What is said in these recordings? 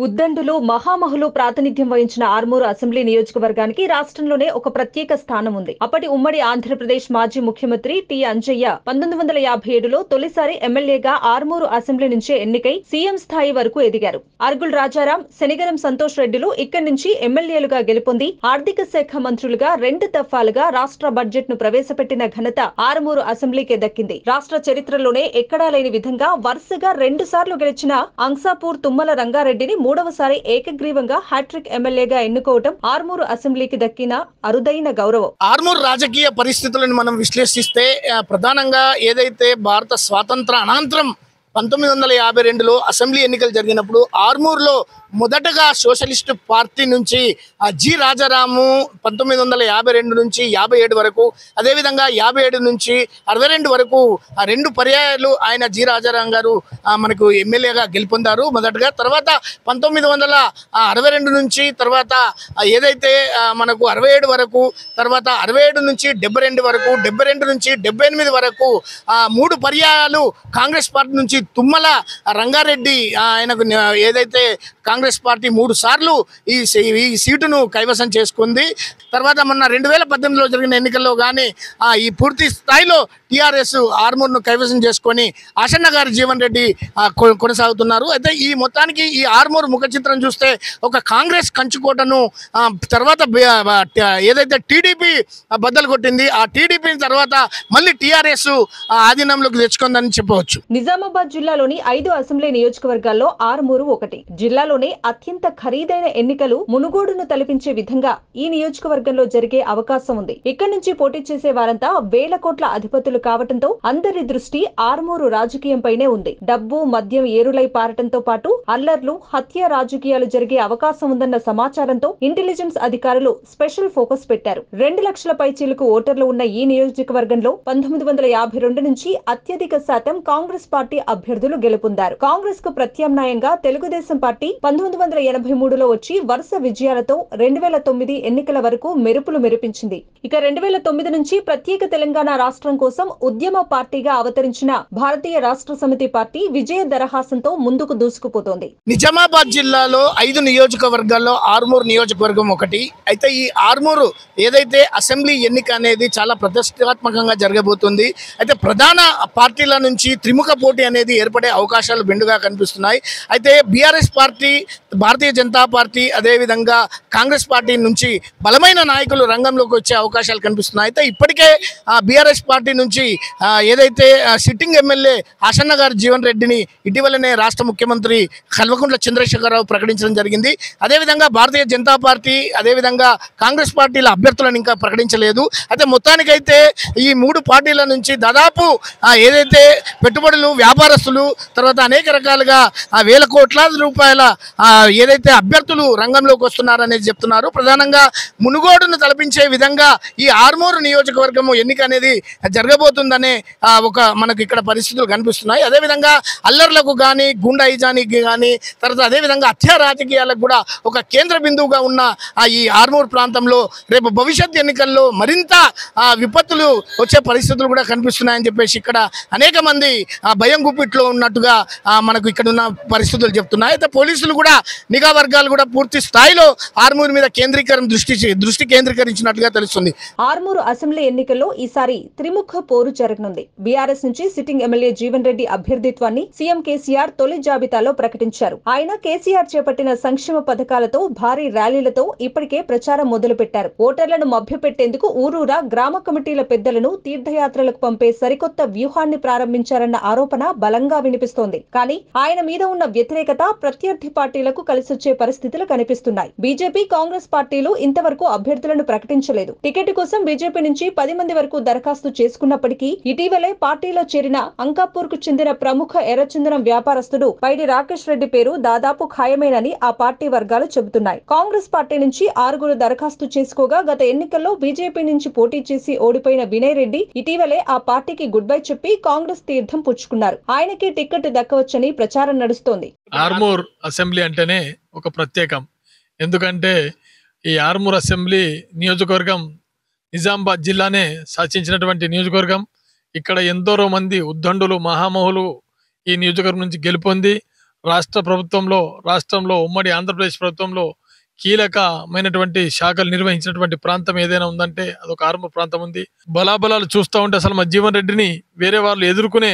ఉద్దండులు మహామహులు ప్రాతినిధ్యం వహించిన ఆర్మూరు అసెంబ్లీ నియోజకవర్గానికి రాష్ట్రంలోనే ఒక ప్రత్యేక స్థానం ఉంది అప్పటి ఉమ్మడి ఆంధ్రప్రదేశ్ మాజీ ముఖ్యమంత్రి టి అంజయ్య పంతొమ్మిది వందల యాభై ఏడులో తొలిసారి ఎమ్మెల్యేగా ఆర్మూరు అసెంబ్లీ నుంచే ఎన్నికై సీఎం స్థాయి వరకు ఎదిగారు అర్గుల్ రాజారాం శనిగరం సంతోష్ రెడ్డిలు ఇక్కడి నుంచి ఎమ్మెల్యేలుగా గెలుపొంది ఆర్థిక శాఖ మంత్రులుగా రెండు దఫాలుగా రాష్ట్ర బడ్జెట్ ను ప్రవేశపెట్టిన ఘనత ఆరుమూరు అసెంబ్లీకే దక్కింది రాష్ట్ర చరిత్రలోనే ఎక్కడా లేని విధంగా వరుసగా రెండు సార్లు గెలిచిన అంసాపూర్ తుమ్మల రంగారెడ్డిని మూడవసారి ఏకగ్రీవంగా హ్యాట్రిక్ ఎమ్మెల్యేగా ఎన్నుకోవటం ఆర్మూరు అసెంబ్లీకి దక్కిన అరుదైన గౌరవం ఆర్మూర్ రాజకీయ పరిస్థితులను మనం విశ్లేషిస్తే ఆ, ప్రధానంగా ఏదైతే భారత స్వాతంత్ర అనంతరం పంతొమ్మిది వందల యాభై రెండులో అసెంబ్లీ ఎన్నికలు జరిగినప్పుడు ఆర్మూర్లో మొదటగా సోషలిస్ట్ పార్టీ నుంచి ఆ, జి రాజారాము పంతొమ్మిది వందల యాభై రెండు నుంచి యాభై ఏడు వరకు అదేవిధంగా యాభై ఏడు నుంచి అరవై రెండు వరకు ఆ రెండు పర్యాయాలు ఆయన జి రాజారాం గారు ఆ, మనకు ఎమ్మెల్యేగా గెలుపొందారు మొదటగా తర్వాత పంతొమ్మిది వందల అరవై రెండు నుంచి తర్వాత ఆ, ఏదైతే ఆ, మనకు అరవై ఏడు వరకు తర్వాత అరవై ఏడు నుంచి డెబ్బై రెండు వరకు డెబ్బై రెండు నుంచి డెబ్బై ఎనిమిది వరకు ఆ, మూడు పర్యాయాలు కాంగ్రెస్ పార్టీ నుంచి తుమ్మల రంగారెడ్డి ఆ, ఆయనకు ని- ఏదైతే కాంగ్రెస్ పార్టీ మూడు సార్లు ఈ సీ- ఈ సీటును కైవసం చేసుకుంది తర్వాత మొన్న రెండు వేల పద్దెనిమిదిలో జరిగిన ఎన్నికల్లో కానీ ఈ పూర్తి స్థాయిలో టీఆర్ఎస్ ఆర్మూర్ను కైవసం చేసుకొని ఆశన్న గారి జీవన్ రెడ్డి ఆ, కొ- కొనసాగుతున్నారు అయితే ఈ మొత్తానికి ఈ ఆర్మూర్ ముఖ చిత్రం చూస్తే ఒక కాంగ్రెస్ కంచుకోటను ఆ, తర్వాత బి- ఆ, ట- ఏదైతే టీడీపీ బద్దలు కొట్టింది ఆ టీడీపీ తర్వాత మళ్ళీ టీఆర్ఎస్ ఆధీనంలోకి తెచ్చుకుందని చెప్పవచ్చు నిజామాబాద్ జిల్లాలోని ఐదు అసెంబ్లీ నియోజకవర్గాల్లో ఆరుమూరు ఒకటి జిల్లాలోనే అత్యంత ఖరీదైన ఎన్నికలు మునుగోడును తలపించే విధంగా ఈ నియోజకవర్గంలో జరిగే అవకాశం ఉంది ఇక్కడి నుంచి పోటీ చేసే వారంతా వేల కోట్ల అధిపతులు కావటంతో అందరి దృష్టి ఆరుమూరు రాజకీయంపైనే ఉంది డబ్బు మద్యం ఏరులై పారటంతో పాటు అల్లర్లు హత్య రాజకీయాలు జరిగే అవకాశం ఉందన్న సమాచారంతో ఇంటెలిజెన్స్ అధికారులు స్పెషల్ ఫోకస్ పెట్టారు రెండు లక్షల పైచీలకు ఓటర్లు ఉన్న ఈ నియోజకవర్గంలో పంతొమ్మిది వందల యాభై రెండు నుంచి అత్యధిక శాతం కాంగ్రెస్ పార్టీ అభ్యర్థులు గెలుపొందారు కాంగ్రెస్ కు ప్రత్యామ్నాయంగా తెలుగుదేశం పార్టీ పంతొమ్మిది వందల ఎనభై మూడులో వచ్చి వరుస విజయాలతో రెండు వేల తొమ్మిది ఎన్నికల వరకు మెరుపులు మెరిపించింది ఇక రెండు వేల తొమ్మిది నుంచి ప్రత్యేక తెలంగాణ రాష్ట్రం కోసం ఉద్యమ పార్టీగా అవతరించిన భారతీయ రాష్ట్ర సమితి పార్టీ విజయ దరహాసంతో ముందుకు దూసుకుపోతోంది నిజామాబాద్ జిల్లాలో ఐదు నియోజకవర్గాల్లో ఆర్మూర్ నియోజకవర్గం ఒకటి అయితే ఈ ఆర్మూరు ఏదైతే అసెంబ్లీ ఎన్నిక అనేది చాలా ప్రతిష్టాత్మకంగా జరగబోతుంది అయితే ప్రధాన పార్టీల నుంచి త్రిముఖ పోటీ అనేది ఏర్పడే అవకాశాలు బెండుగా కనిపిస్తున్నాయి అయితే BRS party Bharatiya Janata party అదేవిధంగా కాంగ్రెస్ పార్టీ నుంచి బలమైన నాయకులు రంగంలోకి వచ్చే అవకాశాలు కనిపిస్తున్నాయి అయితే ఇప్పటికే బీఆర్ఎస్ పార్టీ నుంచి ఆ, ఏదైతే ఆ, సిట్టింగ్ ఎమ్మెల్యే ఆసన్న గారి జీవన్ రెడ్డిని ఇటీవలనే రాష్ట్ర ముఖ్యమంత్రి కల్వకుంట్ల చంద్రశేఖరరావు ప్రకటించడం జరిగింది అదేవిధంగా భారతీయ జనతా పార్టీ అదేవిధంగా కాంగ్రెస్ పార్టీల అభ్యర్థులను ఇంకా ప్రకటించలేదు అయితే మొత్తానికైతే ఈ మూడు పార్టీల నుంచి దాదాపు ఆ, ఏదైతే పెట్టుబడులు వ్యాపారస్తులు తర్వాత అనేక రకాలుగా ఆ, వేల కోట్లాది రూపాయల ఆ, ఏదైతే అభ్యర్థులు రంగంలోకి వస్తున్నారనేది చెప్తున్నారు ప్రధానంగా మునుగోడును తలపించే విధంగా ఈ ఆర్మూరు నియోజకవర్గము ఎన్నిక అనేది జరగబోతుందనే ఆ, ఒక మనకు ఇక్కడ పరిస్థితులు కనిపిస్తున్నాయి అదేవిధంగా అల్లర్లకు కానీ గుండాయిజానికి కానీ తర్వాత అదేవిధంగా హత్యా రాజకీయాలకు కూడా ఒక కేంద్ర బిందువుగా ఉన్న ఆ ఈ ఆర్మూర్ ప్రాంతంలో రేపు భవిష్యత్ ఎన్నికల్లో మరింత ఆ, విపత్తులు వచ్చే పరిస్థితులు కూడా కనిపిస్తున్నాయని చెప్పేసి ఇక్కడ అనేక మంది ఆ, భయం గుప్పిట్లో ఉన్నట్టుగా ఆ, మనకు ఇక్కడ ఉన్న పరిస్థితులు చెప్తున్నాయి అయితే పోలీసులు కూడా నిఘా వర్గాలు కూడా పూర్తి స్థాయిలో ఆర్మూర్ మీద కేంద్రీకరణ దృష్టి దృష్టి కేంద్రీకరించినట్టుగా తెలుస్తుంది ఆర్మూరు అసెంబ్లీ ఎన్నికల్లో ఈసారి త్రిముఖ పోరు జరగనుంది బీఆర్ఎస్ నుంచి సిట్టింగ్ ఎమ్మెల్యే జీవన్ రెడ్డి అభ్యర్థిత్వాన్ని సీఎం కేసీఆర్ తొలి జాబితాలో ప్రకటించారు ఆయన కేసీఆర్ చేపట్టిన సంక్షేమ పథకాలతో భారీ ర్యాలీలతో ఇప్పటికే ప్రచారం మొదలుపెట్టారు ఓటర్లను మభ్యపెట్టేందుకు ఊరూరా గ్రామ కమిటీల పెద్దలను తీర్థయాత్రలకు పంపే సరికొత్త వ్యూహాన్ని ప్రారంభించారన్న ఆరోపణ బలంగా వినిపిస్తోంది కానీ ఆయన మీద ఉన్న వ్యతిరేకత ప్రత్యర్థి పార్టీలకు కలిసొచ్చే పరిస్థితులు కనిపిస్తున్నాయి బీజేపీ కాంగ్రెస్ పార్టీలు ఇంతవరకు అభ్యర్థులను ప్రకటించలేదు టికెట్ కోసం బీజేపీ నుంచి పది మంది వరకు దరఖాస్తు చేసుకున్నప్పటికీ ఇటీవలే పార్టీలో చేరిన అంకాపూర్ కు చెందిన ప్రముఖ ఎర్రచందనం వ్యాపారస్తుడు పైడి రాకేష్ రెడ్డి పేరు దాదాపు ఖాయమేనని ఆ పార్టీ వర్గాలు చెబుతున్నాయి కాంగ్రెస్ పార్టీ నుంచి ఆరుగురు దరఖాస్తు చేసుకోగా గత ఎన్నికల్లో బీజేపీ నుంచి పోటీ చేసి ఓడిపోయిన వినయ్ రెడ్డి ఇటీవలే ఆ పార్టీకి గుడ్ బై చెప్పి కాంగ్రెస్ తీర్థం పుచ్చుకున్నారు ఆయనకి టికెట్ దక్కవచ్చని ప్రచారం నడుస్తోంది ఆర్మూర్ అసెంబ్లీ అంటేనే ఒక ప్రత్యేకం ఎందుకంటే ఈ ఆర్మూర్ అసెంబ్లీ నియోజకవర్గం నిజామాబాద్ జిల్లానే శాసించినటువంటి నియోజకవర్గం ఇక్కడ ఎందరో మంది ఉద్దండులు మహామహులు ఈ నియోజకవర్గం నుంచి గెలుపొంది రాష్ట్ర ప్రభుత్వంలో రాష్ట్రంలో ఉమ్మడి ఆంధ్రప్రదేశ్ ప్రభుత్వంలో కీలకమైనటువంటి శాఖలు నిర్వహించినటువంటి ప్రాంతం ఏదైనా ఉందంటే అదొక ఆర్మూర్ ప్రాంతం ఉంది బలాబలాలు చూస్తూ ఉంటే అసలు మా జీవన్ రెడ్డిని వేరే వాళ్ళు ఎదుర్కొనే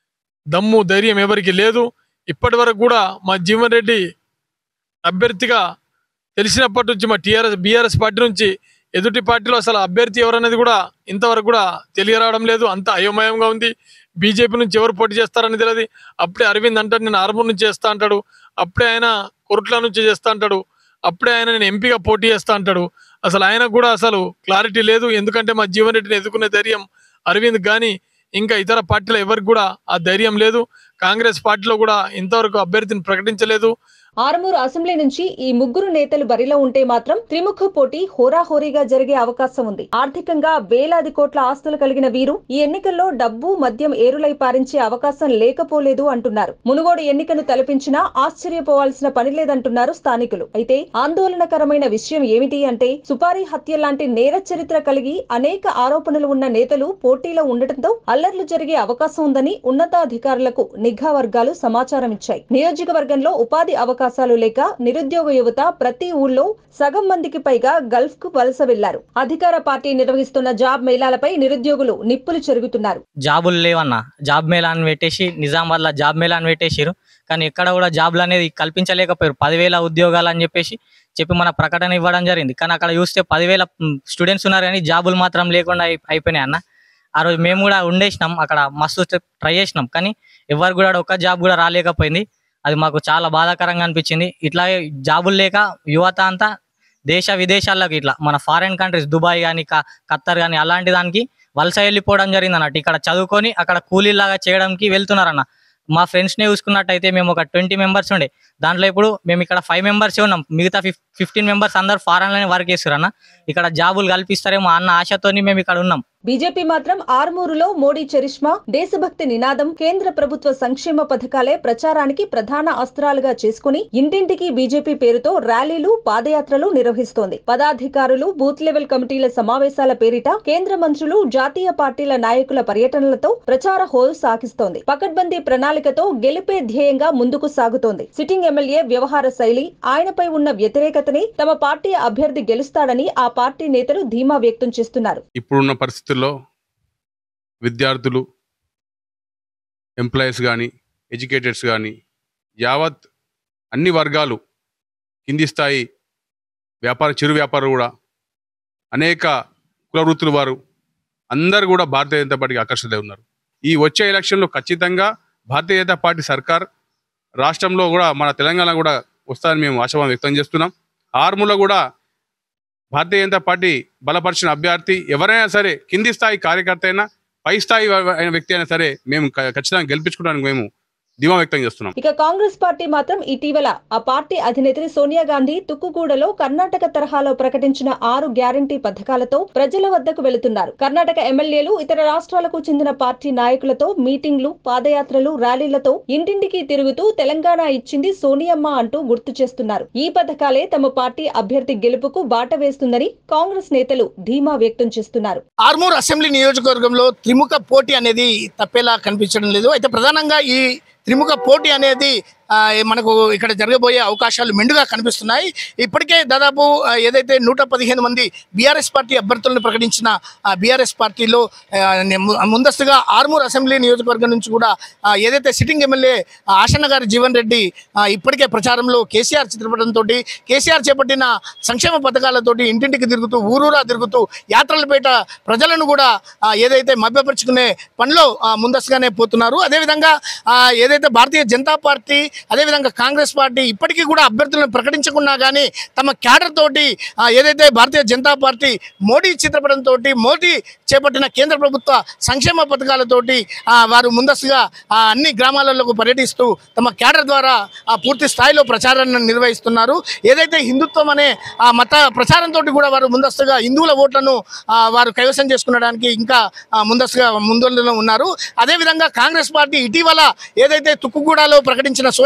దమ్ము ధైర్యం ఎవరికి లేదు ఇప్పటి వరకు కూడా మా జీవన్ రెడ్డి అభ్యర్థిగా తెలిసినప్పటి నుంచి మా టీఆర్ఎస్ బీఆర్ఎస్ పార్టీ నుంచి ఎదుటి పార్టీలో అసలు అభ్యర్థి ఎవరనేది కూడా ఇంతవరకు కూడా తెలియరావడం లేదు అంత అయోమయంగా ఉంది బీజేపీ నుంచి ఎవరు పోటీ చేస్తారని తెలియదు అప్పుడే అరవింద్ అంటాడు నేను ఆర్మూర్ నుంచి చేస్తా అంటాడు అప్పుడే ఆయన కొరుట్ల నుంచి చేస్తా అంటాడు అప్పుడే ఆయన నేను ఎంపీగా పోటీ చేస్తా అంటాడు అసలు ఆయన కూడా అసలు క్లారిటీ లేదు ఎందుకంటే మా జీవన్ రెడ్డిని ఎదుర్కొనే ధైర్యం అరవింద్ కానీ ఇంకా ఇతర పార్టీలో ఎవరికి కూడా ఆ ధైర్యం లేదు కాంగ్రెస్ పార్టీలో కూడా ఇంతవరకు అభ్యర్థిని ప్రకటించలేదు ఆరుమూరు అసెంబ్లీ నుంచి ఈ ముగ్గురు నేతలు బరిలో ఉంటే మాత్రం త్రిముఖ పోటీ హోరాహోరీగా జరిగే అవకాశం ఉంది ఆర్థికంగా వేలాది కోట్ల ఆస్తులు కలిగిన వీరు ఈ ఎన్నికల్లో డబ్బు మద్యం ఏరులై పారించే అవకాశం లేకపోలేదు అంటున్నారు మునుగోడు ఎన్నికను తలపించినా ఆశ్చర్యపోవాల్సిన పని లేదంటున్నారు స్థానికులు అయితే ఆందోళనకరమైన విషయం ఏమిటి అంటే సుపారీ హత్య లాంటి నేర చరిత్ర కలిగి అనేక ఆరోపణలు ఉన్న నేతలు పోటీలో ఉండటంతో అల్లర్లు జరిగే అవకాశం ఉందని ఉన్నతాధికారులకు నిఘా వర్గాలు సమాచారం ఇచ్చాయి నియోజకవర్గంలో ఉపాధి అవకాశాలు లేక నిరుద్యోగ యువత ప్రతి ఊళ్ళో సగం మందికి పైగా గల్ఫ్ కు వలస వెళ్లారు అధికార పార్టీ నిర్వహిస్తున్న జాబ్ మేళాలపై నిరుద్యోగులు నిప్పులు చెరుగుతున్నారు జాబులు లేవన్న జాబ్ మేళా అని పెట్టేసి నిజామాబాద్లో జాబ్ మేళా అని పెట్టేసారు కానీ ఎక్కడ కూడా జాబ్లు అనేది కల్పించలేకపోయారు పదివేల ఉద్యోగాలు అని చెప్పేసి చెప్పి మన ప్రకటన ఇవ్వడం జరిగింది కానీ అక్కడ చూస్తే పదివేల స్టూడెంట్స్ ఉన్నారు కానీ జాబులు మాత్రం లేకుండా అయి- అయిపోయినాయి అన్న ఆ రోజు మేము కూడా ఉండేసినాం అక్కడ మస్తు ట్రై చేసినాం కానీ ఎవరు కూడా ఆడ ఒక్క జాబ్ కూడా రాలేకపోయింది అది మాకు చాలా బాధాకరంగా అనిపించింది ఇట్లాగే జాబులు లేక యువత అంతా దేశ విదేశాలకు ఇట్లా మన ఫారిన్ కంట్రీస్ దుబాయ్ కానీ ఖత్తర్ కానీ అలాంటి దానికి వలస వెళ్ళిపోవడం జరిగింది అన్నట్టు ఇక్కడ చదువుకొని అక్కడ కూలీలాగా చేయడానికి వెళ్తున్నారన్న మా ఫ్రెండ్స్ని చూసుకున్నట్టయితే మేము ఒక ట్వంటీ మెంబర్స్ ఉండే దాంట్లో ఇప్పుడు మేము ఇక్కడ ఫైవ్ మెంబర్స్ ఉన్నాం మిగతా ఫిఫ్ ఫిఫ్టీన్ మెంబర్స్ అందరు ఫారెన్లోనే వర్క్ చేస్తారన్న ఇక్కడ జాబులు కల్పిస్తారేమో అన్న ఆశతోని మేము ఇక్కడ ఉన్నాం బీజేపీ మాత్రం ఆర్మూరులో మోడీ చరిష్మా దేశభక్తి నినాదం కేంద్ర ప్రభుత్వ సంక్షేమ పథకాలే ప్రచారానికి ప్రధాన అస్త్రాలుగా చేసుకుని ఇంటింటికి బీజేపీ పేరుతో ర్యాలీలు పాదయాత్రలు నిర్వహిస్తోంది పదాధికారులు బూత్ లెవెల్ కమిటీల సమావేశాల పేరిట కేంద్ర మంత్రులు జాతీయ పార్టీల నాయకుల పర్యటనలతో ప్రచార హోరు సాగిస్తోంది పకడ్బందీ ప్రణాళికతో గెలిపే ధ్యేయంగా ముందుకు సాగుతోంది సిట్టింగ్ ఎమ్మెల్యే వ్యవహార శైలి ఆయనపై ఉన్న వ్యతిరేకతని తమ పార్టీ అభ్యర్థి గెలుస్తాడని ఆ పార్టీ నేతలు ధీమా వ్యక్తం చేస్తున్నారు ఇప్పుడున్న పరిస్థితుల్లో విద్యార్థులు ఎంప్లాయీస్ కానీ ఎడ్యుకేటెడ్స్ కానీ యావత్ అన్ని వర్గాలు కింది స్థాయి వ్యాపార చిరు వ్యాపారులు కూడా అనేక కుల వృత్తుల వారు అందరు కూడా భారతీయ జనతా పార్టీకి ఆకర్షితులై ఉన్నారు ఈ వచ్చే ఎలక్షన్లో ఖచ్చితంగా భారతీయ జనతా పార్టీ సర్కార్ రాష్ట్రంలో కూడా మన తెలంగాణ కూడా వస్తుందని మేము ఆశాభావం వ్యక్తం చేస్తున్నాం ఆర్మూలో కూడా భారతీయ జనతా పార్టీ బలపరిచిన అభ్యర్థి ఎవరైనా సరే కింది స్థాయి కార్యకర్త అయినా పై స్థాయి అయిన వ్యక్తి అయినా సరే మేము క- ఖచ్చితంగా గెలిపించుకోవడానికి మేము ధీమా వ్యక్తం చేస్తున్నాం ఇక కాంగ్రెస్ పార్టీ మాత్రం ఇటీవల ఆ పార్టీ అధినేత్రి సోనియా గాంధీ తుక్కుగూడలో కర్ణాటక తరహాలో ప్రకటించిన ఆరు గ్యారంటీ పథకాలతో ప్రజల వద్దకు వెళుతున్నారు కర్ణాటక ఎమ్మెల్యేలు ఇతర రాష్ట్రాలకు చెందిన పార్టీ నాయకులతో మీటింగ్లు పాదయాత్రలు ర్యాలీలతో ఇంటింటికి తిరుగుతూ తెలంగాణ ఇచ్చింది సోనియమ్మ అంటూ గుర్తు చేస్తున్నారు ఈ పథకాలే తమ పార్టీ అభ్యర్థి గెలుపుకు బాట వేస్తుందని కాంగ్రెస్ నేతలు ధీమా వ్యక్తం చేస్తున్నారు ఆర్మూర్ అసెంబ్లీ నియోజకవర్గంలో త్రిముఖ పోటీ అనేది తప్పేలా కనిపించడం లేదు అయితే ప్రధానంగా ఈ త్రిముఖ పోటీ అనేది ఆ, మనకు ఇక్కడ జరగబోయే అవకాశాలు మెండుగా కనిపిస్తున్నాయి ఇప్పటికే దాదాపు ఆ, ఏదైతే నూట పదిహేను మంది బీఆర్ఎస్ పార్టీ అభ్యర్థులను ప్రకటించిన బీఆర్ఎస్ పార్టీలో ఆ, నే- ము- ముందస్తుగా ఆర్మూర్ అసెంబ్లీ నియోజకవర్గం నుంచి కూడా ఆ, ఏదైతే సిట్టింగ్ ఎమ్మెల్యే ఆశన్న గారి జీవన్ రెడ్డి ఆ, ఇప్పటికే ప్రచారంలో కేసీఆర్ చిత్రపటంతో కేసీఆర్ చేపట్టిన సంక్షేమ పథకాలతోటి ఇంటింటికి తిరుగుతూ ఊరూరా తిరుగుతూ యాత్రలపేట ప్రజలను కూడా ఆ, ఏదైతే మభ్యపరుచుకునే పనిలో ఆ, ముందస్తుగానే పోతున్నారు అదేవిధంగా ఆ, ఏదైతే భారతీయ జనతా పార్టీ అదేవిధంగా కాంగ్రెస్ పార్టీ ఇప్పటికీ కూడా అభ్యర్థులను ప్రకటించకున్నా కానీ తమ క్యాడర్ తోటి ఆ, ఏదైతే భారతీయ జనతా పార్టీ మోడీ చిత్రపటంతో మోడీ చేపట్టిన కేంద్ర ప్రభుత్వ సంక్షేమ పథకాలతోటి ఆ, వారు ముందస్తుగా ఆ, అన్ని గ్రామాలలో పర్యటిస్తూ తమ క్యాడర్ ద్వారా ఆ, పూర్తి స్థాయిలో ప్రచారాన్ని నిర్వహిస్తున్నారు ఏదైతే హిందుత్వం అనే ఆ మత ప్రచారంతో కూడా వారు ముందస్తుగా హిందువుల ఓట్లను ఆ, వారు కైవసం చేసుకునడానికి ఇంకా ఆ, ముందస్తుగా ముందులో ఉన్నారు అదేవిధంగా కాంగ్రెస్ పార్టీ ఇటీవల ఏదైతే తుక్కుగూడలో ప్రకటించిన సోనియా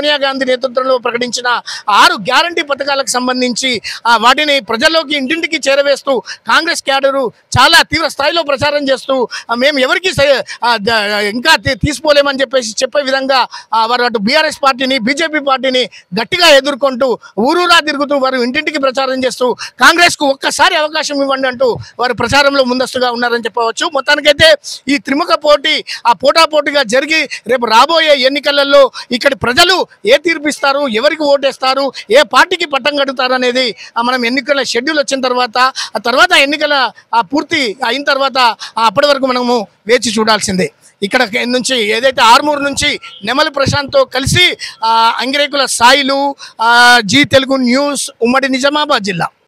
సోనియా గాంధీ నేతృత్వంలో ప్రకటించిన ఆరు గ్యారంటీ పథకాలకు సంబంధించి ఆ, వాటిని ప్రజల్లోకి ఇంటింటికి చేరవేస్తూ కాంగ్రెస్ క్యాడరు చాలా తీవ్ర స్థాయిలో ప్రచారం చేస్తూ ఆ, మేము ఎవరికి స- ఆ, ద- ఇంకా తీ- తీసుకోలేమని చెప్పేసి చెప్పే విధంగా ఆ, వారు అటు బీఆర్ఎస్ పార్టీని బీజేపీ పార్టీని గట్టిగా ఎదుర్కొంటూ ఊరూరా తిరుగుతూ వారు ఇంటింటికి ప్రచారం చేస్తూ కాంగ్రెస్కు ఒక్కసారి అవకాశం ఇవ్వండి అంటూ వారు ప్రచారంలో ముందస్తుగా ఉన్నారని చెప్పవచ్చు మొత్తానికైతే ఈ త్రిముఖ పోటీ ఆ పోటాపోటీగా జరిగి రేపు రాబోయే ఎన్నికలలో ఇక్కడి ప్రజలు ఏ తీర్పిస్తారు ఎవరికి ఓటేస్తారు ఏ పార్టీకి పట్టం కడుతారు అనేది ఆ, మనం ఎన్నికల షెడ్యూల్ వచ్చిన తర్వాత ఆ తర్వాత ఎన్నికల ఆ పూర్తి అయిన తర్వాత ఆ, అప్పటి వరకు మనము వేచి చూడాల్సిందే ఇక్కడ నుంచి ఏదైతే ఆర్మూర్ నుంచి నెమలి ప్రశాంత్తో కలిసి ఆ, అంగిరేకుల సాయిలు ఆ, జీ తెలుగు న్యూస్ ఉమ్మడి నిజామాబాద్ జిల్లా